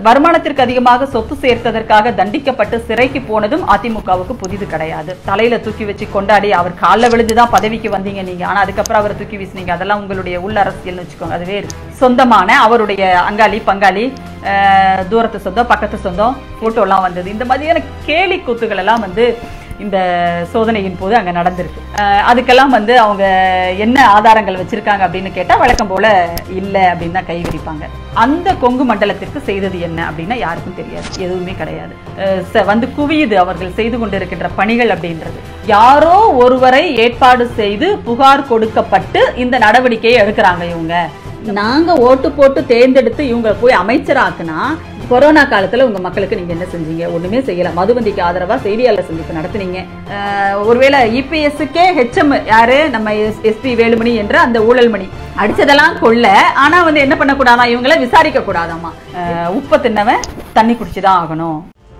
வருமானத்திற்கு அதிகமாக சொத்து சேர்த்ததற்காக தண்டிக்கப்பட்டு சிறைக்கு போனதும் அதிமுகவுக்கு புதிது கிடையாது தலையில தூக்கி வச்சு கொண்டாடி அவர் காலில் விழுந்துதான் பதவிக்கு வந்தீங்க நீங்க ஆனா அதுக்கப்புறம் அவரை தூக்கி வீசுனீங்க அதெல்லாம் உங்களுடைய உள்ள அரசியல்னு வச்சுக்கோங்க அது வேறு சொந்தமான அவருடைய அங்காளி பங்காளி அஹ், தூரத்து சொந்தம் பக்கத்து சொந்தம் போட்டோலாம் வந்தது இந்த மாதிரியான கேலி கூத்துகள் எல்லாம் வந்து இந்த சோதனையின் போது அங்க நடந்திருக்கு அஹ் அதுக்கெல்லாம் வந்து அவங்க என்ன ஆதாரங்கள் வச்சிருக்காங்க அப்படின்னு கேட்டா வழக்கம் போல இல்ல அப்படின்னு தான் கை விரிப்பாங்க அந்த கொங்கு மண்டலத்திற்கு செய்தது என்ன அப்படின்னா யாருக்கும் தெரியாது எதுவுமே கிடையாது அஹ் ச- வந்து குவியுது அவர்கள் செய்து கொண்டிருக்கின்ற பணிகள் அப்படின்றது யாரோ ஒருவரை ஏற்பாடு செய்து புகார் கொடுக்கப்பட்டு இந்த நடவடிக்கையை எடுக்கிறாங்க இவங்க நாங்க ஓட்டு போட்டு தேர்ந்தெடுத்து இவங்க போய் அமைச்சராக்குனா கொரோனா காலத்துல உங்க மக்களுக்கு நீங்க என்ன செஞ்சீங்க ஒண்ணுமே செய்யல மதுவந்திக்கு ஆதரவா செய்தியாளர் சந்திப்பு நடத்துனீங்க அஹ் ஒருவேளை இபிஎஸ்க்கே ஹெச்எம் யாரு நம்ம எஸ்பி வேலுமணி என்ற அந்த ஊழல்மணி அடிச்சதெல்லாம் கொல்ல ஆனா வந்து என்ன பண்ணக்கூடாதா இவங்கள விசாரிக்க கூடாதாமா அஹ் உப்பை தின்னவன் தண்ணி குடிச்சுதான் ஆகணும்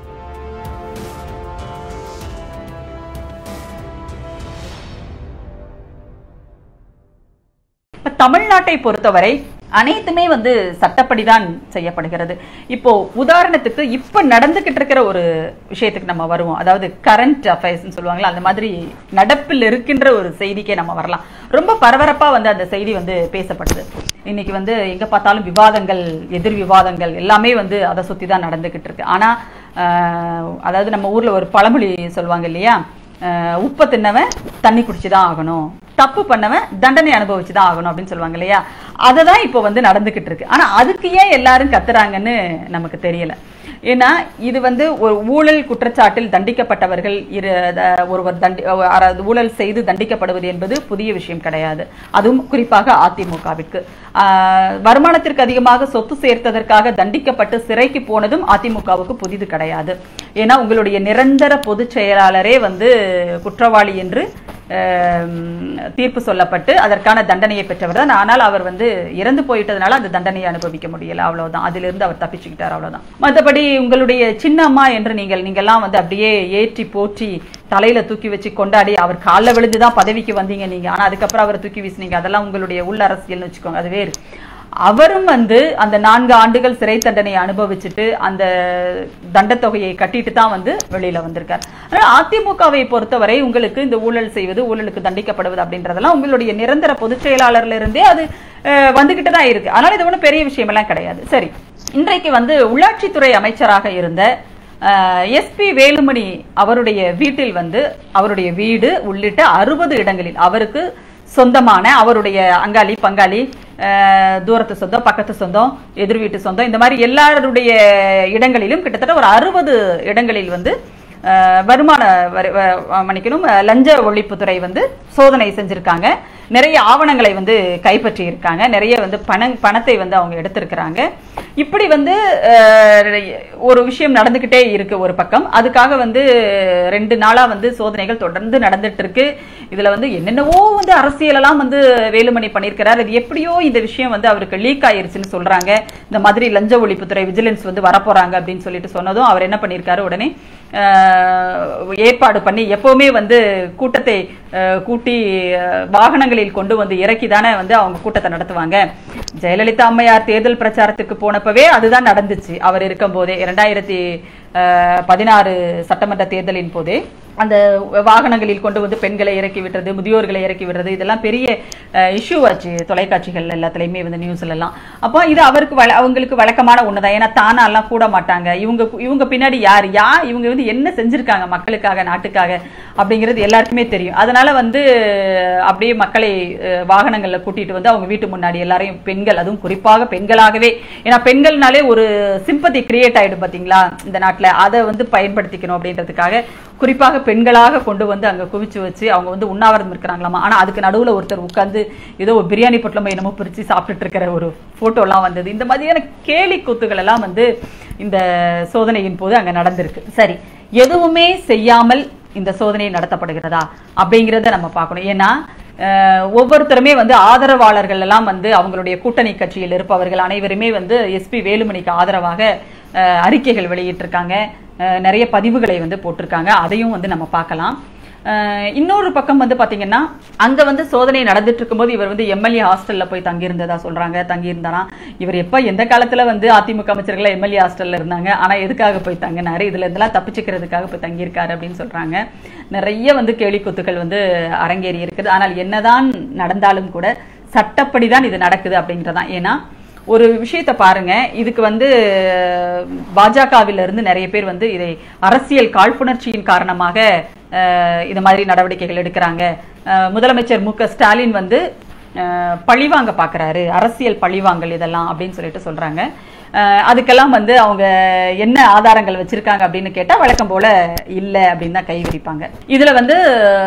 இப்ப தமிழ்நாட்டை பொறுத்தவரை அனைத்துமே வந்து சட்டப்படிதான் செய்யப்படுகிறது இப்போ உதாரணத்துக்கு இப்ப நடந்துகிட்டு இருக்கிற ஒரு விஷயத்துக்கு நம்ம வருவோம் அதாவது கரண்ட் அஃபேர்ஸ் சொல்லுவாங்களா அந்த மாதிரி நடப்பில் இருக்கின்ற ஒரு செய்திக்கே நம்ம வரலாம் ரொம்ப பரபரப்பா வந்து அந்த செய்தி வந்து பேசப்படுது இன்னைக்கு வந்து எங்க பார்த்தாலும் விவாதங்கள் எதிர் விவாதங்கள் எல்லாமே வந்து அதை சுத்தி தான் நடந்துகிட்டு இருக்கு ஆனா ஆஹ், அதாவது நம்ம ஊர்ல ஒரு பழமொழி சொல்லுவாங்க இல்லையா அஹ் உப்பை தின்னவன் தண்ணி குடிச்சுதான் ஆகணும் தப்பு பண்ணவன் தண்டனை அனுபவிச்சுதான் ஆகணும் அப்படின்னு சொல்லுவாங்க இல்லையா அதை தான் இப்போ வந்து நடந்துகிட்டு இருக்கு ஆனா அதுக்கு ஏன் எல்லாரும் கத்துறாங்கன்னு நமக்கு தெரியல ஏன்னா இது வந்து ஒரு ஊழல் குற்றச்சாட்டில் தண்டிக்கப்பட்டவர்கள் இரு அஹ் ஒருவர் தண்டி அதாவது ஊழல் செய்து தண்டிக்கப்படுவது என்பது புதிய விஷயம் கிடையாது அதுவும் குறிப்பாக அதிமுகவிற்கு ஆஹ் வருமானத்திற்கு அதிகமாக சொத்து சேர்த்ததற்காக தண்டிக்கப்பட்டு சிறைக்கு போனதும் அதிமுகவுக்கு புதிது கிடையாது ஏன்னா உங்களுடைய நிரந்தர பொதுச் செயலாளரே வந்து குற்றவாளி என்று ஆம், தீர்ப்பு சொல்லப்பட்டு அதற்கான தண்டனையை பெற்றவர் தான் ஆனால் அவர் வந்து இறந்து போயிட்டதுனால அந்த தண்டனையை அனுபவிக்க முடியல அவ்வளவுதான் அதிலிருந்து அவர் தப்பிச்சுக்கிட்டார் அவ்வளவுதான் மற்றபடி உங்களுடைய சின்னம்மா என்று நீங்கள் நீங்கெல்லாம் வந்து அப்படியே ஏற்றி போற்றி தலையில தூக்கி வச்சு கொண்டாடி அவர் காலில் விழுந்துதான் பதவிக்கு வந்தீங்க நீங்க ஆனா அதுக்கப்புறம் அவரை தூக்கி வீசுனீங்க அதெல்லாம் உங்களுடைய உள்ள அரசியல்னு வச்சுக்கோங்க அது வேறு அவரும் வந்து அந்த நான்கு ஆண்டுகள் சிறை தண்டனையை அனுபவிச்சுட்டு அந்த தண்டத்தொகையை கட்டிட்டு தான் வந்து வெளியில வந்திருக்கார் அதனால அதிமுகவை பொறுத்தவரை உங்களுக்கு இந்த ஊழல் செய்வது ஊழலுக்கு தண்டிக்கப்படுவது அப்படின்றதெல்லாம் உங்களுடைய நிரந்தர பொதுச் செயலாளர்ல இருந்தே அது அஹ், வந்துகிட்டு தான் இருக்கு அதனால இது ஒன்றும் பெரிய விஷயமெல்லாம் கிடையாது சரி இன்றைக்கு வந்து உள்ளாட்சித்துறை அமைச்சராக இருந்த எஸ்பி வேலுமணி அவருடைய வீட்டில் வந்து அவருடைய வீடு உள்ளிட்ட அறுபது இடங்களில் அவருக்கு சொந்தமான அவருடைய அங்காளி பங்காளி அஹ், தூரத்து சொந்தம் பக்கத்து சொந்தம் எதிர் வீட்டு சொந்தம் இந்த மாதிரி எல்லாருடைய இடங்களிலும் கிட்டத்தட்ட ஒரு அறுபது இடங்களில் வந்து அஹ், வருமான வரி- வ- மன்னிக்கணும் அஹ், லஞ்ச ஒழிப்புத்துறை வந்து சோதனை செஞ்சிருக்காங்க நிறைய ஆவணங்களை வந்து கைப்பற்றி இருக்காங்க நிறைய வந்து பணம் பணத்தை வந்து அவங்க எடுத்திருக்கிறாங்க இப்படி வந்து அஹ், ஒரு விஷயம் நடந்துகிட்டே இருக்கு ஒரு பக்கம் அதுக்காக வந்து ரெண்டு நாளா வந்து சோதனைகள் தொடர்ந்து நடந்துட்டு இருக்கு இதுல வந்து என்னென்னவோ வந்து அரசியலெல்லாம் வந்து வேலுமணி பண்ணியிருக்கிறார் அது எப்படியோ இந்த விஷயம் வந்து அவருக்கு லீக் ஆயிருச்சுன்னு சொல்றாங்க இந்த மாதிரி லஞ்ச ஒழிப்புத்துறை விஜிலன்ஸ் வந்து வரப்போறாங்க அப்படின்னு சொல்லிட்டு சொன்னதும் அவர் என்ன பண்ணியிருக்காரு உடனே அஹ், ஏற்பாடு பண்ணி எப்பவுமே வந்து கூட்டத்தை அஹ், கூட்டி அஹ், வாகனங்களில் கொண்டு வந்து இறக்கி தானே வந்து அவங்க கூட்டத்தை நடத்துவாங்க ஜெயலலிதா அம்மையார் தேர்தல் பிரச்சாரத்துக்கு போனப்பவே அதுதான் நடந்துச்சு அவர் இருக்கும் போதே இரண்டாயிரத்தி பதினாறு சட்டமன்ற தேர்தலின் போதே அந்த வாகனங்களில் கொண்டு வந்து பெண்களை இறக்கி விடுறது முதியோர்களை இறக்கி விடுறது இதெல்லாம் பெரிய இஷ்யூ ஆச்சு தொலைக்காட்சிகள் எல்லாத்துலயுமே வந்து நியூஸ்ல எல்லாம் அப்போ இது அவருக்கு வழ- அவங்களுக்கு வழக்கமான ஒண்ணுதான் ஏன்னா தானாலாம் கூட மாட்டாங்க இவங்க இவங்க பின்னாடி யார் யா இவங்க வந்து என்ன செஞ்சிருக்காங்க மக்களுக்காக நாட்டுக்காக அப்படிங்கிறது எல்லாருக்குமே தெரியும் அதனால வந்து அப்படியே மக்களை அஹ், வாகனங்கள்ல கூட்டிட்டு வந்து அவங்க வீட்டு முன்னாடி எல்லாரையும் பெண்கள் அதுவும் குறிப்பாக பெண்களாகவே ஏன்னா பெண்கள்னாலே ஒரு சிம்பத்தி கிரியேட் ஆயிடும் பாத்தீங்களா இந்த நாட்டுல அதை வந்து பயன்படுத்திக்கணும் அப்படின்றதுக்காக குறிப்பாக பெண்களாக கொண்டு வந்து அங்க குவிச்சு வச்சு அவங்க வந்து உண்ணாவிரதம் இருக்கிறாங்களாமா ஆனா அதுக்கு நடுவுல ஒருத்தர் உட்கார்ந்து ஏதோ ஒரு பிரியாணி பொட்டலமோ என்னமோ பிரிச்சு சாப்பிட்டுட்டு இருக்கிற ஒரு போட்டோ எல்லாம் வந்தது இந்த மாதிரியான கேலி கூத்துகள் எல்லாம் வந்து இந்த சோதனையின் போது அங்க நடந்திருக்கு சரி எதுவுமே செய்யாமல் இந்த சோதனை நடத்தப்படுகிறதா அப்படிங்கிறத நம்ம பார்க்கணும் ஏன்னா அஹ், ஒவ்வொருத்தருமே வந்து ஆதரவாளர்கள் எல்லாம் வந்து அவங்களுடைய கூட்டணி கட்சியில் இருப்பவர்கள் அனைவருமே வந்து எஸ்பி வேலுமணிக்கு ஆதரவாக அஹ், அறிக்கைகள் வெளியிட்டிருக்காங்க அஹ், நிறைய பதிவுகளை வந்து போட்டிருக்காங்க அதையும் வந்து நம்ம பார்க்கலாம் அஹ், இன்னொரு பக்கம் வந்து பாத்தீங்கன்னா அங்க வந்து சோதனை நடந்துட்டு இருக்கும்போது இவர் வந்து எம்எல்ஏ ஹாஸ்டல்ல போய் தங்கியிருந்ததா சொல்றாங்க தங்கியிருந்தாராம் இவர் எப்ப எந்த காலத்துல வந்து அதிமுக அமைச்சர்கள் எம்எல்ஏ ஹாஸ்டல்ல இருந்தாங்க ஆனா எதுக்காக போய் தங்கினாரு இதுல இதெல்லாம் தப்பிச்சுக்கிறதுக்காக போய் தங்கியிருக்காரு அப்படின்னு சொல்றாங்க நிறைய வந்து கேலி கூத்துக்கள் வந்து அரங்கேறி இருக்குது ஆனால் என்னதான் நடந்தாலும் கூட சட்டப்படி தான் இது நடக்குது அப்படிங்கிறதான் ஏன்னா ஒரு விஷயத்தை பாருங்க இதுக்கு வந்து பாஜகவில இருந்து நிறைய பேர் வந்து இதை அரசியல் காழ்ப்புணர்ச்சியின் காரணமாக அஹ், இது மாதிரி நடவடிக்கைகள் எடுக்கிறாங்க அஹ், முதலமைச்சர் மு க ஸ்டாலின் வந்து அஹ், பழிவாங்க பார்க்கறாரு அரசியல் பழிவாங்கல் இதெல்லாம் அப்படின்னு சொல்லிட்டு சொல்றாங்க அஹ், அதுக்கெல்லாம் வந்து அவங்க என்ன ஆதாரங்கள் வச்சிருக்காங்க அப்படின்னு கேட்டா வழக்கம் போல இல்ல அப்படின்னு தான் கை விரிப்பாங்க இதுல வந்து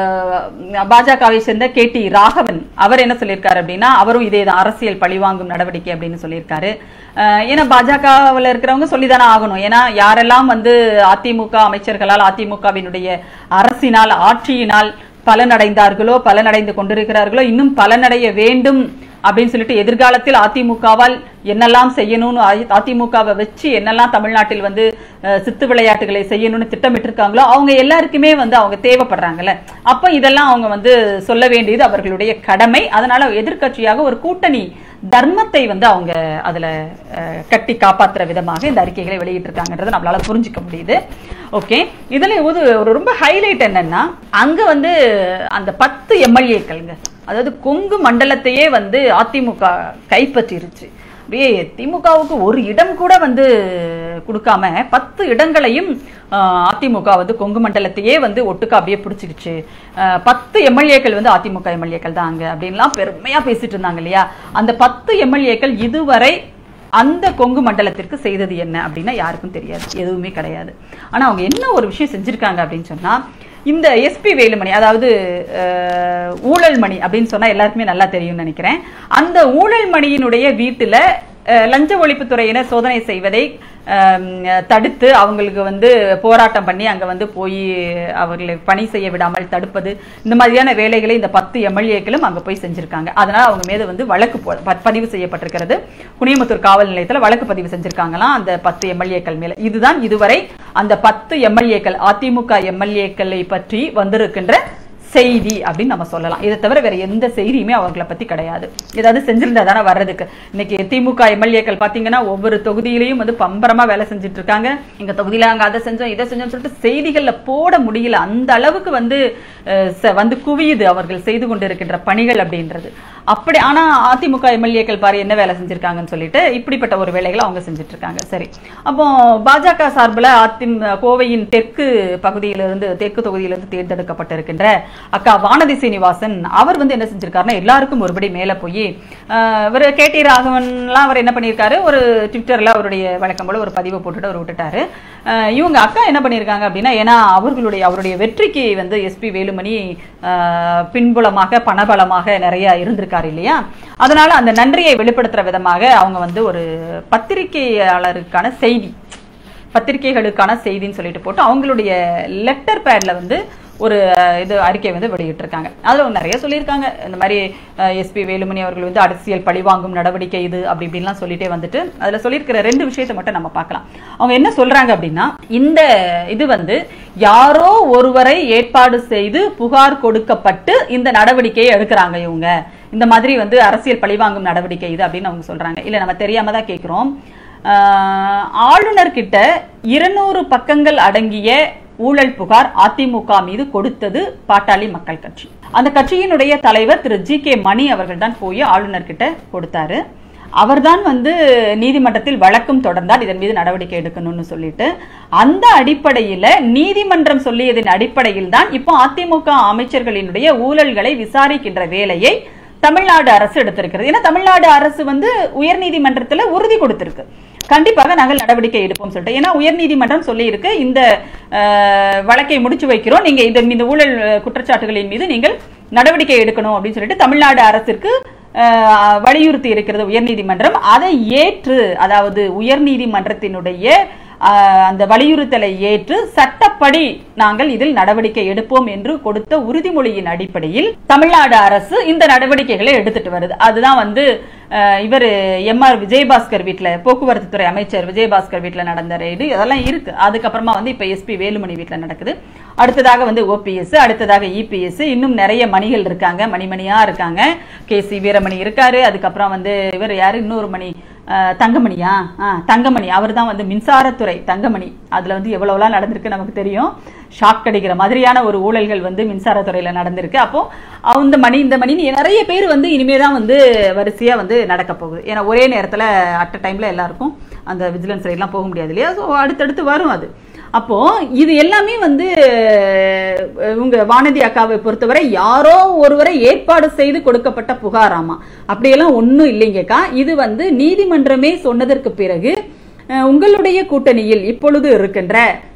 அஹ், பாஜகவை சேர்ந்த கே டி ராகவன் அவர் என்ன சொல்லியிருக்காரு அப்படின்னா அவரும் இதே தான் அரசியல் பழிவாங்கும் நடவடிக்கை அப்படின்னு சொல்லியிருக்காரு அஹ், ஏன்னா பாஜகவில் இருக்கிறவங்க சொல்லிதானே ஆகணும் ஏன்னா யாரெல்லாம் வந்து அதிமுக அமைச்சர்களால் அதிமுகவினுடைய அரசினால் ஆட்சியினால் பலனடைந்தார்களோ பலனடைந்து கொண்டிருக்கிறார்களோ இன்னும் பலனடைய வேண்டும் அப்படின்னு சொல்லிட்டு எதிர்காலத்தில் அதிமுகவால் என்னெல்லாம் செய்யணும்னு அ- அதிமுகவை வச்சு என்னெல்லாம் தமிழ்நாட்டில் வந்து அஹ், சித்து விளையாட்டுகளை செய்யணும்னு திட்டமிட்டிருக்காங்களோ அவங்க எல்லாருக்குமே வந்து அவங்க தேவைப்படுறாங்கல்ல அப்ப இதெல்லாம் அவங்க வந்து சொல்ல வேண்டியது அவர்களுடைய கடமை அதனால எதிர்க்கட்சியாக ஒரு கூட்டணி தர்மத்தை வந்து அவங்க அதுல அஹ், கட்டி காப்பாத்துற விதமாக இந்த அறிக்கைகளை வெளியிட்டிருக்காங்கன்றதை நம்மளால புரிஞ்சுக்க முடியுது ஓகே இதுல ஒரு ஒரு ரொம்ப ஹைலைட் என்னன்னா அங்க வந்து அந்த பத்து எம்எல்ஏக்கள்ங்க அதாவது கொங்கு மண்டலத்தையே வந்து அதிமுக கைப்பற்றிருச்சு அப்படியே திமுகவுக்கு ஒரு இடம் கூட வந்து கொடுக்காம பத்து இடங்களையும் ஆஹ், அதிமுக வந்து கொங்கு மண்டலத்தையே வந்து ஒட்டுக்கா அப்படியே பிடிச்சிக்கிச்சு ஆஹ், பத்து எம்எல்ஏக்கள் வந்து அதிமுக எம்எல்ஏக்கள் தான் அங்க அப்படின்லாம் பெருமையா பேசிட்டு இருந்தாங்க இல்லையா அந்த பத்து எம்எல்ஏக்கள் இதுவரை அந்த கொங்கு மண்டலத்திற்கு செய்தது என்ன அப்படின்னா யாருக்கும் தெரியாது எதுவுமே கிடையாது ஆனா அவங்க என்ன ஒரு விஷயம் செஞ்சிருக்காங்க அப்படின்னு சொன்னா இந்த எஸ்பி வேலுமணி அதாவது அஹ், ஊழல் மணி அப்படின்னு சொன்னா எல்லாருக்குமே நல்லா தெரியும்னு நினைக்கிறேன் அந்த ஊழல் மணியினுடைய வீட்டுல அஹ், லஞ்ச ஒழிப்புத்துறையினர் சோதனை செய்வதை அஹ், தடுத்து அவங்களுக்கு வந்து போராட்டம் பண்ணி அங்க வந்து போய் அவர்களை பணி செய்ய விடாமல் தடுப்பது இந்த மாதிரியான வேலைகளை இந்த பத்து எம்எல்ஏக்களும் அங்க போய் செஞ்சிருக்காங்க அதனால அவங்க மீது வந்து வழக்கு போ- ப- பதிவு செய்யப்பட்டிருக்கிறது குனியமுத்தூர் காவல் நிலையத்துல வழக்கு பதிவு செஞ்சிருக்காங்களாம் அந்த பத்து எம்எல்ஏக்கள் மேல இதுதான் இதுவரை அந்த பத்து எம்எல்ஏக்கள் அதிமுக எம்எல்ஏக்களை பற்றி வந்திருக்கின்ற செய்தி அப்படின்னு நம்ம சொல்லலாம் இதை தவிர வேற எந்த செய்தியுமே அவங்கள பத்தி கிடையாது ஏதாவது செஞ்சிருந்தா தானே வர்றதுக்கு இன்னைக்கு திமுக எம்எல்ஏக்கள் பாத்தீங்கன்னா ஒவ்வொரு தொகுதியிலையும் வந்து பம்பரமா வேலை செஞ்சுட்டு இருக்காங்க எங்க தொகுதியில அங்க அதை செஞ்சோம் இதை செஞ்சோம்னு சொல்லிட்டு செய்திகள்ல போட முடியல அந்த அளவுக்கு வந்து அஹ், ச- வந்து குவியுது அவர்கள் செய்து கொண்டிருக்கின்ற பணிகள் அப்படின்றது அப்படி ஆனா அதிமுக எம்எல்ஏக்கள் பாரு என்ன வேலை செஞ்சிருக்காங்கன்னு சொல்லிட்டு இப்படிப்பட்ட ஒரு வேலைகளை அவங்க செஞ்சுட்டு இருக்காங்க சரி அப்போ பாஜக சார்பில் அதிமுக கோவையின் தெற்கு பகுதியிலிருந்து தெற்கு தொகுதியிலிருந்து தேர்ந்தெடுக்கப்பட்டிருக்கின்ற அக்கா வானதி சீனிவாசன் அவர் வந்து என்ன செஞ்சிருக்காருன்னா எல்லாருக்கும் ஒருபடி மேல போய் இவர் கே டி ராகவன்லாம் அவர் என்ன பண்ணியிருக்காரு ஒரு ட்விட்டர்ல அவருடைய வழக்கம் போல ஒரு பதிவை போட்டுட்டு அவர் விட்டுட்டாரு அஹ் இவங்க அக்கா என்ன பண்ணியிருக்காங்க அப்படின்னா ஏன்னா அவர்களுடைய அவருடைய வெற்றிக்கு வந்து எஸ்பி வேலுமணி அஹ், பின்புலமாக பணபலமாக நிறைய இருந்திருக்காரு இல்லையா அதனால அந்த நன்றியை வெளிப்படுத்துற விதமாக அவங்க வந்து ஒரு பத்திரிகையாளருக்கான செய்தி பத்திரிகைகளுக்கான செய்தின்னு சொல்லிட்டு போட்டு அவங்களுடைய லெட்டர் பேட்ல வந்து ஒரு அஹ், இது அறிக்கை வந்து வெளியிட்டிருக்காங்க அதுல நிறைய சொல்லியிருக்காங்க இந்த மாதிரி எஸ்பி வேலுமணி அவர்கள் வந்து அரசியல் பழிவாங்கும் நடவடிக்கை இது அப்படி இப்படின்லாம் சொல்லிட்டே வந்துட்டு அதுல சொல்லியிருக்கிற ரெண்டு விஷயத்தை மட்டும் நம்ம பார்க்கலாம் அவங்க என்ன சொல்றாங்க அப்படின்னா இந்த இது வந்து யாரோ ஒருவரை ஏற்பாடு செய்து புகார் கொடுக்கப்பட்டு இந்த நடவடிக்கையை எடுக்கிறாங்க இவங்க இந்த மாதிரி வந்து அரசியல் பழிவாங்கும் நடவடிக்கை இது அப்படின்னு அவங்க சொல்றாங்க இல்ல நம்ம தெரியாம தான் கேட்கிறோம் ஆஹ் ஆளுநர் கிட்ட இருநூறு பக்கங்கள் அடங்கிய ஊழல் புகார் அதிமுக மீது கொடுத்தது பாட்டாளி மக்கள் கட்சி அந்த கட்சியினுடைய தலைவர் திரு ஜி கே மணி அவர்கள் தான் போய் ஆளுநர் கிட்ட கொடுத்தாரு அவர்தான் வந்து நீதிமன்றத்தில் வழக்கும் தொடர்ந்தால் இதன் மீது நடவடிக்கை எடுக்கணும்னு சொல்லிட்டு அந்த அடிப்படையில நீதிமன்றம் சொல்லியதன் அடிப்படையில் தான் இப்போ அதிமுக அமைச்சர்களினுடைய ஊழல்களை விசாரிக்கின்ற வேலையை தமிழ்நாடு அரசு எடுத்திருக்கிறது ஏன்னா தமிழ்நாடு அரசு வந்து உயர்நீதிமன்றத்துல உறுதி கொடுத்திருக்கு கண்டிப்பாக நாங்கள் நடவடிக்கை எடுப்போம் சொல்லிட்டு ஏன்னா உயர்நீதிமன்றம் சொல்லி இருக்கு இந்த அஹ், வழக்கை முடிச்சு வைக்கிறோம் நீங்க இந்த இந்த ஊழல் அஹ், குற்றச்சாட்டுகளின் மீது நீங்கள் நடவடிக்கை எடுக்கணும் அப்படின்னு சொல்லிட்டு தமிழ்நாடு அரசிற்கு அஹ், வலியுறுத்தி இருக்கிறது உயர்நீதிமன்றம் அதை ஏற்று அதாவது உயர்நீதிமன்றத்தினுடைய ஆஹ், அந்த வலியுறுத்தலை ஏற்று சட்டப்படி நாங்கள் இதில் நடவடிக்கை எடுப்போம் என்று கொடுத்த உறுதிமொழியின் அடிப்படையில் தமிழ்நாடு அரசு இந்த நடவடிக்கைகளை எடுத்துட்டு வருது அதுதான் வந்து அஹ், இவர் எம் ஆர் விஜயபாஸ்கர் வீட்டுல போக்குவரத்து துறை அமைச்சர் விஜயபாஸ்கர் வீட்டுல நடந்த ரெய்டு அதெல்லாம் இருக்கு அதுக்கப்புறமா வந்து இப்ப எஸ்பி வேலுமணி வீட்டுல நடக்குது அடுத்ததாக வந்து ஓபிஎஸ் அடுத்ததாக இபிஎஸ் இன்னும் நிறைய மணிகள் இருக்காங்க மணிமணியா இருக்காங்க கே சி வீரமணி இருக்காரு அதுக்கப்புறம் வந்து இவர் யாரு இன்னொரு மணி அஹ், தங்கமணியா ஆ தங்கமணி அவர் தான் வந்து மின்சாரத்துறை தங்கமணி அதுல வந்து எவ்வளவுலாம் நடந்திருக்கு நமக்கு தெரியும் ஷாக் அடிக்கிற மாதிரியான ஒரு ஊழல்கள் வந்து மின்சாரத்துறையில நடந்திருக்கு அப்போ அந்த மணி இந்த மணி நிறைய பேர் வந்து இனிமே தான் வந்து வரிசையா வந்து நடக்க போகுது ஏன்னா ஒரே நேரத்துல அட் அ டைம்ல எல்லாருக்கும் அந்த விஜிலன்ஸ் எல்லாம் போக முடியாது இல்லையா ஸோ அடுத்தடுத்து வரும் அது அப்போ இது எல்லாமே வந்து அஹ், உங்க வானதி அக்காவை பொறுத்தவரை யாரோ ஒருவரை ஏற்பாடு செய்து கொடுக்கப்பட்ட புகாராமா அப்படியெல்லாம் ஒன்றும் இல்லைங்கக்கா இது வந்து நீதிமன்றமே சொன்னதற்கு பிறகு அஹ், உங்களுடைய கூட்டணியில் இப்பொழுது இருக்கின்ற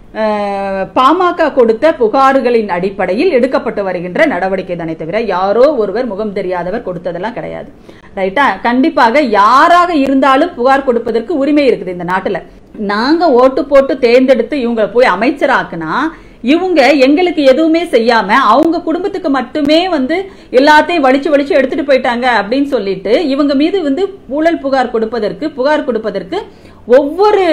அஹ், பாமக கொடுத்த புகார்களின் அடிப்படையில் எடுக்கப்பட்டு வருகின்ற நடவடிக்கை தானே தவிர யாரோ ஒருவர் முகம் தெரியாதவர் கொடுத்ததெல்லாம் கிடையாது ரைட்டா கண்டிப்பாக யாராக இருந்தாலும் புகார் கொடுப்பதற்கு உரிமை இருக்குது இந்த நாட்டுல நாங்க ஓட்டு போட்டு தேர்ந்தெடுத்து இவங்க போய் அமைச்சராக்குனா இவங்க எங்களுக்கு எதுவுமே செய்யாம அவங்க குடும்பத்துக்கு மட்டுமே வந்து எல்லாத்தையும் வலிச்சு வலிச்சு எடுத்துட்டு போயிட்டாங்க அப்படின்னு சொல்லிட்டு இவங்க மீது வந்து ஊழல் புகார் கொடுப்பதற்கு புகார் கொடுப்பதற்கு ஒவ்வொரு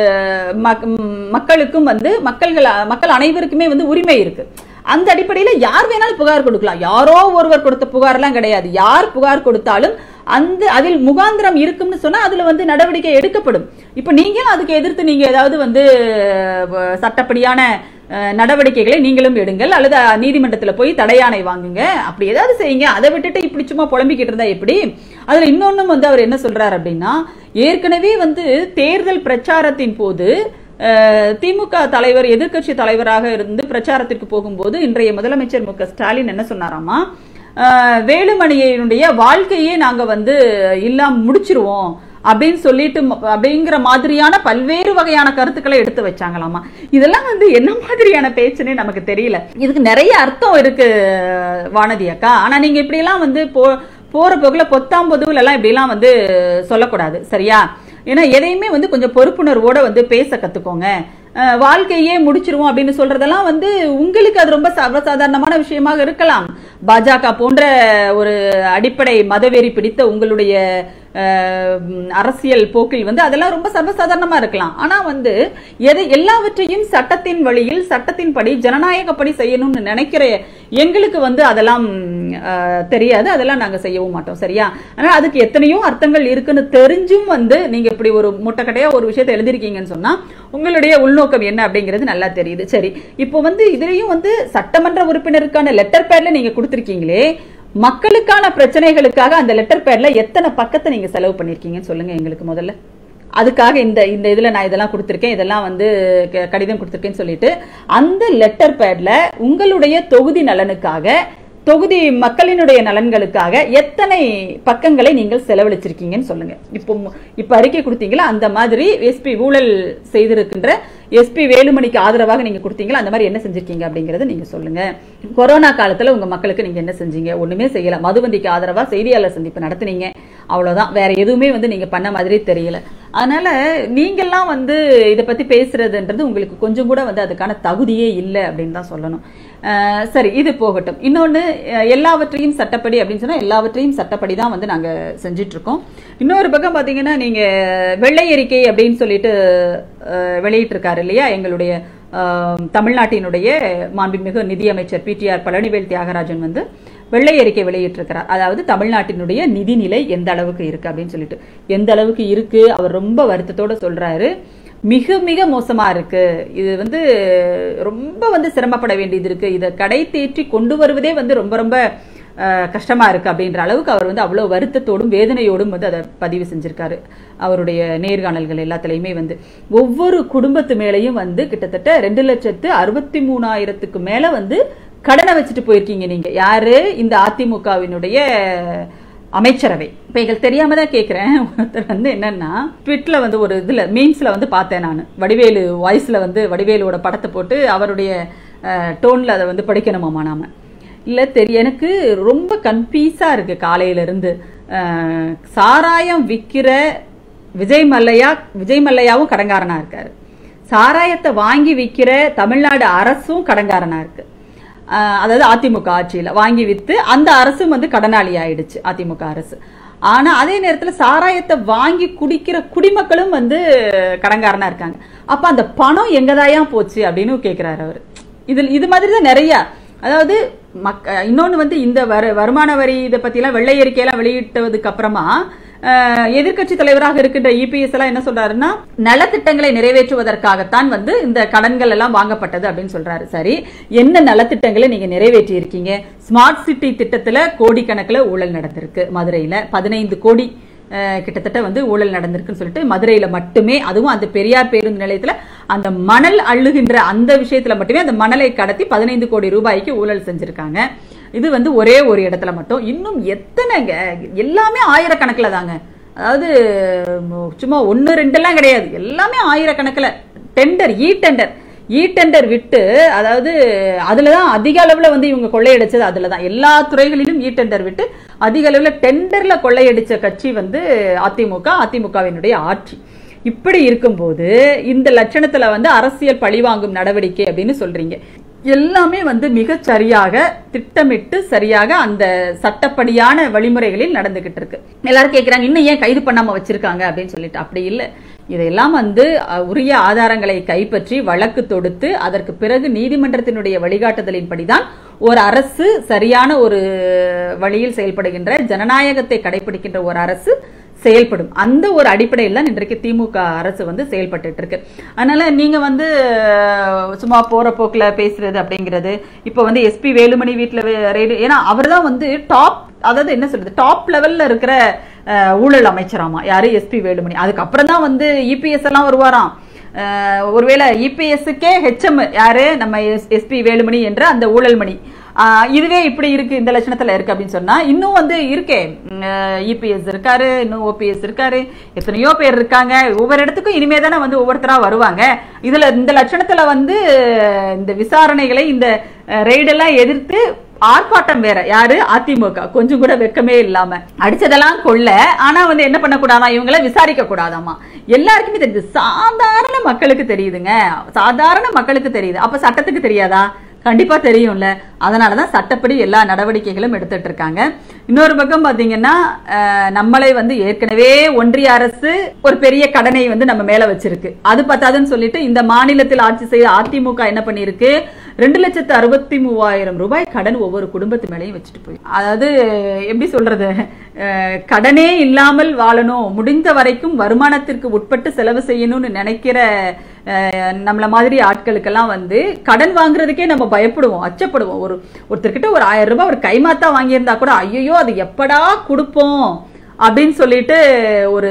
மக்- ம், மக்களுக்கும் வந்து மக்கள்கள் மக்கள் அனைவருக்குமே வந்து உரிமை இருக்கு அந்த அடிப்படையில யார் வேணாலும் புகார் கொடுக்கலாம் யாரோ ஒருவர் கொடுத்த புகார்லாம் கிடையாது யார் புகார் கொடுத்தாலும் அந்த அதில் முகாந்திரம் இருக்கும்னு சொன்னா அதுல வந்து நடவடிக்கை எடுக்கப்படும் இப்ப நீங்க அதுக்கு எதிர்த்து நீங்க ஏதாவது வந்து அஹ், சட்டப்படியான அஹ், நடவடிக்கைகளை நீங்களும் எடுங்கள் அல்லது நீதிமன்றத்துல போய் தடையாணை வாங்குங்க அப்படி ஏதாவது செய்யுங்க அதை விட்டுட்டு இப்படி சும்மா புலம்பிக்கிட்டு இருந்தா எப்படி அதுல இன்னொன்னும் வந்து அவர் என்ன சொல்றாரு அப்படின்னா ஏற்கனவே வந்து தேர்தல் பிரச்சாரத்தின் போது அஹ், திமுக தலைவர் எதிர்க்கட்சி தலைவராக இருந்து பிரச்சாரத்திற்கு போகும்போது இன்றைய முதலமைச்சர் மு க ஸ்டாலின் என்ன சொன்னாராமா அஹ், வேலுமணியினுடைய வாழ்க்கையே நாங்க வந்து இல்லாம முடிச்சிருவோம் அப்படின்னு சொல்லிட்டு ம- அப்படிங்கிற மாதிரியான பல்வேறு வகையான கருத்துக்களை எடுத்து வச்சாங்களாமா இதெல்லாம் வந்து என்ன மாதிரியான பேச்சுன்னே நமக்கு தெரியல இதுக்கு நிறைய அர்த்தம் இருக்கு வானதி அக்கா ஆனா நீங்க இப்படி எல்லாம் வந்து போ போற போக்குல பொத்தாம் பொதுவுல எல்லாம் இப்படி எல்லாம் வந்து சொல்லக்கூடாது சரியா ஏன்னா எதையுமே வந்து கொஞ்சம் பொறுப்புணர்வோட வந்து பேச கத்துக்கோங்க அஹ் வாழ்க்கையே முடிச்சிருவோம் அப்படின்னு சொல்றதெல்லாம் வந்து உங்களுக்கு அது ரொம்ப சர்வசாதாரணமான விஷயமாக இருக்கலாம் பாஜக போன்ற ஒரு அடிப்படை மதவெறி பிடித்த உங்களுடைய அஹ், ம், அரசியல் போக்கில் வந்து அதெல்லாம் ரொம்ப சர்வசாதாரணமா இருக்கலாம் ஆனா வந்து எதை எல்லாவற்றையும் சட்டத்தின் வழியில் சட்டத்தின்படி ஜனநாயகப்படி செய்யணும்னு நினைக்கிற எங்களுக்கு வந்து அதெல்லாம் அஹ், தெரியாது அதெல்லாம் நாங்க செய்யவும் மாட்டோம் சரியா ஆனா அதுக்கு எத்தனையோ அர்த்தங்கள் இருக்குன்னு தெரிஞ்சும் வந்து நீங்க இப்படி ஒரு முட்டைக்கட்டையா ஒரு விஷயத்தை எழுதிருக்கீங்கன்னு சொன்னா உங்களுடைய உள்நோக்கம் என்ன அப்படிங்கிறது நல்லா தெரியுது சரி இப்போ வந்து இதுலயும் வந்து சட்டமன்ற உறுப்பினருக்கான லெட்டர் பேட்ல நீங்க கொடுத்திருக்கீங்களே மக்களுக்கான பிரச்சனைகளுக்காக அந்த லெட்டர் பேட்ல எத்தனை பக்கத்தை நீங்க செலவு பண்ணிருக்கீங்கன்னு சொல்லுங்க எங்களுக்கு முதல்ல அதுக்காக இந்த இந்த இதுல நான் இதெல்லாம் கொடுத்திருக்கேன் இதெல்லாம் வந்து க- கடிதம் கொடுத்திருக்கேன்னு சொல்லிட்டு அந்த லெட்டர் பேட்ல உங்களுடைய தொகுதி நலனுக்காக தொகுதி மக்களினுடைய நலன்களுக்காக எத்தனை பக்கங்களை நீங்கள் செலவழிச்சிருக்கீங்கன்னு சொல்லுங்க இப்போ மு- இப்ப அறிக்கை கொடுத்தீங்களா அந்த மாதிரி எஸ்பி ஊழல் செய்திருக்கின்ற எஸ்பி வேலுமணிக்கு ஆதரவாக நீங்க கொடுத்தீங்களா அந்த மாதிரி என்ன செஞ்சிருக்கீங்க அப்படிங்கறத நீங்க சொல்லுங்க கொரோனா காலத்துல உங்க மக்களுக்கு நீங்க என்ன செஞ்சீங்க ஒண்ணுமே செய்யல மதுவந்திக்கு ஆதரவா செய்தியாளர் சந்திப்பு நடத்துனீங்க அவ்வளவுதான் வேற எதுவுமே வந்து நீங்க பண்ண மாதிரி தெரியல அதனால நீங்கெல்லாம் வந்து இதை பத்தி பேசுறதுன்றது உங்களுக்கு கொஞ்சம் கூட வந்து அதுக்கான தகுதியே இல்லை அப்படின்னு தான் சொல்லணும் அஹ் சரி இது போகட்டும் இன்னொன்னு அஹ் எல்லாவற்றையும் சட்டப்படி அப்படின்னு சொன்னா எல்லாவற்றையும் சட்டப்படி தான் வந்து நாங்க செஞ்சிட்டு இருக்கோம் இன்னொரு பக்கம் பாத்தீங்கன்னா நீங்க வெள்ளை அறிக்கை அப்படின்னு சொல்லிட்டு அஹ், வெளியிட்டிருக்காரு இல்லையா எங்களுடைய அஹ், தமிழ்நாட்டினுடைய மாண்புமிகு நிதியமைச்சர் பிடிஆர் பழனிவேல் தியாகராஜன் வந்து வெள்ளை அறிக்கை வெளியிட்டிருக்கிறார் அதாவது தமிழ்நாட்டினுடைய நிதிநிலை எந்த அளவுக்கு இருக்கு அப்படின்னு சொல்லிட்டு எந்த அளவுக்கு இருக்கு அவர் ரொம்ப வருத்தத்தோட சொல்றாரு மிக மிக மோசமா இருக்கு இது வந்து ரொம்ப வந்து சிரமப்பட வேண்டியது இருக்கு இதை கடை தேற்றி கொண்டு வருவதே வந்து ரொம்ப ரொம்ப அஹ், கஷ்டமா இருக்கு அப்படின்ற அளவுக்கு அவர் வந்து அவ்வளவு வருத்தத்தோடும் வேதனையோடும் வந்து அதை பதிவு செஞ்சிருக்காரு அவருடைய நேர்காணல்கள் எல்லாத்துலயுமே வந்து ஒவ்வொரு குடும்பத்து மேலையும் வந்து கிட்டத்தட்ட ரெண்டு லட்சத்து அறுபத்தி மூணாயிரத்துக்கு மேல வந்து கடனை வச்சுட்டு போயிருக்கீங்க நீங்க யாரு இந்த அதிமுகவினுடைய அமைச்சரவை இப்ப எங்களுக்கு தெரியாம தான் கேக்குறேன் ஒருத்தர் வந்து என்னன்னா ட்விட்ல வந்து ஒரு இதுல மீம்ஸ்ல வந்து பார்த்தேன் நான் வடிவேலு வாய்ஸ்ல வந்து வடிவேலுவோட படத்தை போட்டு அவருடைய டோன்ல அதை வந்து படிக்கணுமாமா நாம இல்ல தெரிய எனக்கு ரொம்ப கன்ஃபியூஸா இருக்கு காலையில இருந்து அஹ், சாராயம் விக்கிற விஜய் மல்லையா விஜய் மல்லையாவும் கடங்காரனா இருக்காரு சாராயத்தை வாங்கி விற்கிற தமிழ்நாடு அரசும் கடன்காரனா இருக்கு ஆஹ் அதாவது அதிமுக ஆட்சியில வாங்கி வித்து அந்த அரசும் வந்து கடனாளி ஆயிடுச்சு அதிமுக அரசு ஆனா அதே நேரத்துல சாராயத்தை வாங்கி குடிக்கிற குடிமக்களும் வந்து கடன்காரனா இருக்காங்க அப்ப அந்த பணம் எங்கதாயா போச்சு அப்படின்னு கேக்குறாரு அவரு இதில் இது மாதிரி தான் நிறைய அதாவது மக்க இன்னொன்று வந்து இந்த வரு வருமான வரி இதை பற்றிலாம் வெள்ளை அறிக்கையெல்லாம் வெளியிட்டதுக்கு அப்புறமா எதிர்கட்சி தலைவராக இருக்கின்ற இபிஎஸ் எல்லாம் என்ன சொல்றாருன்னா நலத்திட்டங்களை நிறைவேற்றுவதற்காகத்தான் வந்து இந்த கடன்கள் எல்லாம் வாங்கப்பட்டது அப்படின்னு சொல்றாரு சரி என்ன நலத்திட்டங்களை நீங்க நிறைவேற்றி இருக்கீங்க ஸ்மார்ட் சிட்டி திட்டத்துல கோடிக்கணக்கில் ஊழல் நடந்திருக்கு மதுரையில பதினைந்து கோடி அஹ், கிட்டத்தட்ட வந்து ஊழல் நடந்திருக்குன்னு சொல்லிட்டு மதுரையில மட்டுமே அதுவும் அந்த பெரியார் பேருந்து நிலையத்துல அந்த மணல் அள்ளுகின்ற அந்த விஷயத்துல மட்டுமே அந்த மணலை கடத்தி பதினைந்து கோடி ரூபாய்க்கு ஊழல் செஞ்சிருக்காங்க இது வந்து ஒரே ஒரு இடத்துல மட்டும் இன்னும் எத்தனைங்க எல்லாமே ஆயிரக்கணக்கில் தாங்க அதாவது ம், சும்மா ஒன்று ரெண்டெல்லாம் கிடையாது எல்லாமே ஆயிரக்கணக்கில் tender E tender E tender விட்டு அதாவது அதுல தான் அதிக அளவுல வந்து இவங்க கொள்ளையடிச்சது அதுல தான் எல்லா துறைகளிலும் இ டெண்டர் விட்டு அதிக அளவுல டெண்டர்ல கொள்ளையடிச்ச கட்சி வந்து அதிமுக அதிமுகவினுடைய ஆட்சி இப்படி இருக்கும்போது இந்த லட்சணத்துல வந்து அரசியல் பழிவாங்கும் நடவடிக்கை அப்படின்னு சொல்றீங்க எல்லாமே வந்து மிகச் சரியாக திட்டமிட்டு சரியாக அந்த சட்டப்படியான வழிமுறைகளில் நடந்துகிட்டு இருக்கு எல்லாரும் கேக்குறாங்க இன்னும் ஏன் கைது பண்ணாம வச்சிருக்காங்க அப்படின்னு சொல்லிட்டு அப்படி இல்லை இதையெல்லாம் வந்து அஹ், உரிய ஆதாரங்களை கைப்பற்றி வழக்கு தொடுத்து அதற்கு பிறகு நீதிமன்றத்தினுடைய வழிகாட்டுதலின்படிதான் ஒரு அரசு சரியான ஒரு வழியில் செயல்படுகின்ற ஜனநாயகத்தை கடைபிடிக்கின்ற ஒரு அரசு செயல்படும் அந்த ஒரு அடிப்படையில் தான் இன்றைக்கு திமுக அரசு வந்து செயல்பட்டுட்டு இருக்கு அதனால நீங்க வந்து அஹ், சும்மா போற போக்குல பேசுறது அப்படிங்கிறது இப்போ வந்து எஸ்பி வேலுமணி வீட்டுல ரெய்டு ஏன்னா அவர் தான் வந்து டாப் அதாவது என்ன சொல்றது டாப் லெவல்ல இருக்கிற அஹ், ஊழல் அமைச்சராமா யாரு எஸ்பி வேலுமணி அதுக்கப்புறம் தான் வந்து இபிஎஸ் எல்லாம் வருவாராம் அஹ், ஒருவேளை இபிஎஸ்க்கே ஹெச்எம் யாரு நம்ம எஸ்பி வேலுமணி என்ற அந்த ஊழல்மணி ஆஹ் இதுவே இப்படி இருக்கு இந்த லட்சணத்துல இருக்கு அப்படின்னு சொன்னா இன்னும் வந்து இருக்கே இபிஎஸ் இருக்காரு இன்னும் ஓபிஎஸ் இருக்காரு எத்தனையோ பேர் இருக்காங்க ஒவ்வொரு இடத்துக்கும் இனிமே தானே வந்து ஒவ்வொருத்தரா வருவாங்க இதுல இந்த லட்சணத்துல வந்து இந்த விசாரணைகளை இந்த ரெய்டெல்லாம் எதிர்த்து ஆர்ப்பாட்டம் வேற யாரு அதிமுக கொஞ்சம் கூட வெக்கமே இல்லாம அடிச்சதெல்லாம் கொள்ள ஆனா வந்து என்ன பண்ணக்கூடாதா இவங்கள விசாரிக்க கூடாதாமா எல்லாருக்குமே தெரியுது சாதாரண மக்களுக்கு தெரியுதுங்க சாதாரண மக்களுக்கு தெரியுது அப்ப சட்டத்துக்கு தெரியாதா கண்டிப்பா தெரியும்ல அதனாலதான் சட்டப்படி எல்லா நடவடிக்கைகளும் எடுத்துட்டு இருக்காங்க இன்னொரு பக்கம் பாத்தீங்கன்னா அஹ், நம்மளை வந்து ஏற்கனவே ஒன்றிய அரசு ஒரு பெரிய கடனை வந்து நம்ம மேல வச்சிருக்கு அது பத்தாதுன்னு சொல்லிட்டு இந்த மாநிலத்தில் ஆட்சி செய்த அதிமுக என்ன பண்ணிருக்கு ரெண்டு லட்சத்து அறுபத்தி மூவாயிரம் ரூபாய் கடன் ஒவ்வொரு குடும்பத்து மேலேயும் வச்சுட்டு போய் அதாவது எப்படி சொல்றது அஹ், கடனே இல்லாமல் வாழணும் முடிந்த வரைக்கும் வருமானத்திற்கு உட்பட்டு செலவு செய்யணும்னு நினைக்கிற அஹ், நம்மள மாதிரி ஆட்களுக்கெல்லாம் வந்து கடன் வாங்குறதுக்கே நம்ம பயப்படுவோம் அச்சப்படுவோம் ஒரு ஒருத்தர்கிட்ட ஒரு ஆயிரம் ரூபாய் ஒரு கைமாத்தா வாங்கியிருந்தா கூட ஐயோ அது எப்படா கொடுப்போம் அப்படின்னு சொல்லிட்டு ஒரு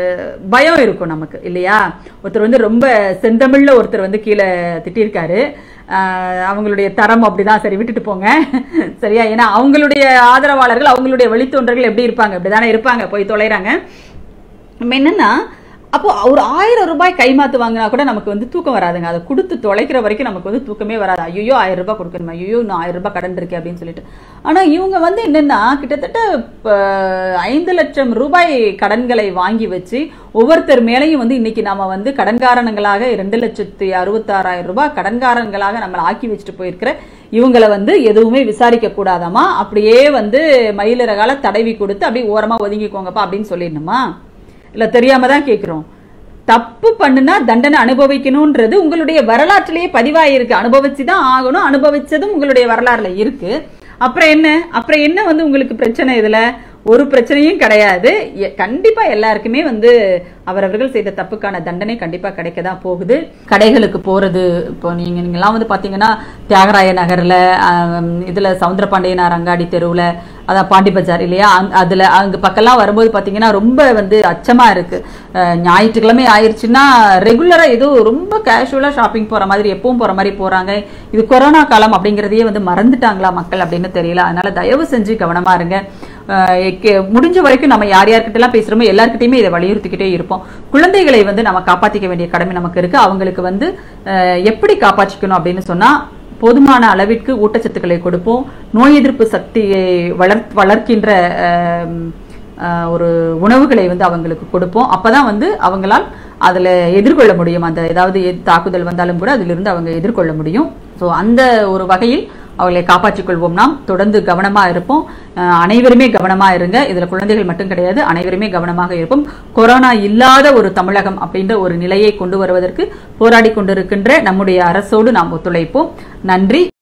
பயம் இருக்கும் நமக்கு இல்லையா ஒருத்தர் வந்து ரொம்ப செந்தமிழ்ல ஒருத்தர் வந்து கீழே திட்டியிருக்காரு ஆஹ் அவங்களுடைய தரம் அப்படிதான் சரி விட்டுட்டு போங்க சரியா ஏன்னா அவங்களுடைய ஆதரவாளர்கள் அவங்களுடைய வழித்தோன்றர்கள் எப்படி இருப்பாங்க அப்படிதானே இருப்பாங்க போய் தொலைறாங்க நம்ம என்னன்னா அப்போ ஒரு ஆயிரம் ரூபாய் கைமாத்து வாங்கினா கூட நமக்கு வந்து தூக்கம் வராதுங்க அதை கொடுத்து தொலைக்கிற வரைக்கும் நமக்கு வந்து தூக்கமே வராது ஐயோ ஆயிரம் ரூபாய் கொடுக்கணுமா ஐயோ இன்னும் ஆயிரம் ரூபாய் கடன் இருக்கே அப்படின்னு சொல்லிட்டு ஆனா இவங்க வந்து என்னன்னா கிட்டத்தட்ட ப- ஐந்து லட்சம் ரூபாய் கடன்களை வாங்கி வச்சு ஒவ்வொருத்தர் மேலையும் வந்து இன்னைக்கு நாம வந்து கடன்காரங்களாக ரெண்டு லட்சத்தி அறுபத்தாறாயிரம் ரூபாய் கடன்காரங்களாக நம்மளை ஆக்கி வச்சுட்டு போயிருக்கிற இவங்களை வந்து எதுவுமே விசாரிக்க கூடாதாமா அப்படியே வந்து மயிலிறகால தடவி கொடுத்து அப்படியே ஓரமா ஒதுங்கிக்கோங்கப்பா அப்படின்னு சொல்லிடணுமா இல்ல தெரியாம தான் கேக்குறோம் தப்பு பண்ணுனா தண்டனை அனுபவிக்கணும்ன்றது உங்களுடைய வரலாற்றிலேயே பதிவாயிருக்கு அனுபவிச்சு தான் ஆகணும் அனுபவிச்சதும் உங்களுடைய வரலாறுல இருக்கு அப்புறம் என்ன அப்புறம் என்ன வந்து உங்களுக்கு பிரச்சனை இதுல ஒரு பிரச்சனையும் கிடையாது எ- கண்டிப்பா எல்லாருக்குமே வந்து அவரவர்கள் செய்த தப்புக்கான தண்டனை கண்டிப்பா கிடைக்க தான் போகுது கடைகளுக்கு போறது இப்போ நீங்க நீங்கெல்லாம் வந்து பாத்தீங்கன்னா தியாகராய நகர்ல ஆம், இதுல சவுந்தரபாண்டியனார் அங்காடி தெருவுல அதான் பாண்டி பஜார் இல்லையா அங்க- அதுல அங்க பக்கம்லாம் வரும்போது பாத்தீங்கன்னா ரொம்ப வந்து அச்சமா இருக்கு அஹ், ஞாயிற்றுக்கிழமை ஆயிருச்சுன்னா ரெகுலரா ஏதோ ரொம்ப கேஷுவலா ஷாப்பிங் போற மாதிரி எப்பவும் போற மாதிரி போறாங்க இது கொரோனா காலம் அப்படிங்கறதையே வந்து மறந்துட்டாங்களா மக்கள் அப்படின்னு தெரியல அதனால தயவு செஞ்சு கவனமா இருங்க அஹ், எக்க- முடிஞ்ச வரைக்கும் நம்ம யார் யார்கிட்ட எல்லாம் பேசுறோமோ எல்லார்கிட்டயுமே இதை வலியுறுத்திக்கிட்டே இருப்போம் குழந்தைகளை வந்து நம்ம காப்பாத்திக்க வேண்டிய கடமை நமக்கு இருக்கு அவங்களுக்கு வந்து அஹ், எப்படி காப்பாற்றிக்கணும் அப்படின்னு சொன்னா போதுமான அளவிற்கு ஊட்டச்சத்துக்களை கொடுப்போம் நோய் எதிர்ப்பு சக்தியை வளர் வளர்க்கின்ற ஆம், ஆஹ், ஒரு உணவுகளை வந்து அவங்களுக்கு கொடுப்போம் அப்பதான் வந்து அவங்களால் அதுல எதிர்கொள்ள முடியும் அந்த ஏதாவது எ- தாக்குதல் வந்தாலும் கூட அதிலிருந்து அவங்க எதிர்கொள்ள முடியும் ஸோ அந்த ஒரு வகையில் அவர்களை காப்பாற்றிக் கொள்வோம் நாம் தொடர்ந்து கவனமா இருப்போம் அஹ் அனைவருமே கவனமா இருங்க இதுல குழந்தைகள் மட்டும் கிடையாது அனைவருமே கவனமாக இருப்போம் கொரோனா இல்லாத ஒரு தமிழகம் அப்படின்ற ஒரு நிலையை கொண்டு வருவதற்கு போராடி கொண்டிருக்கின்ற நம்முடைய அரசோடு நாம் ஒத்துழைப்போம் நன்றி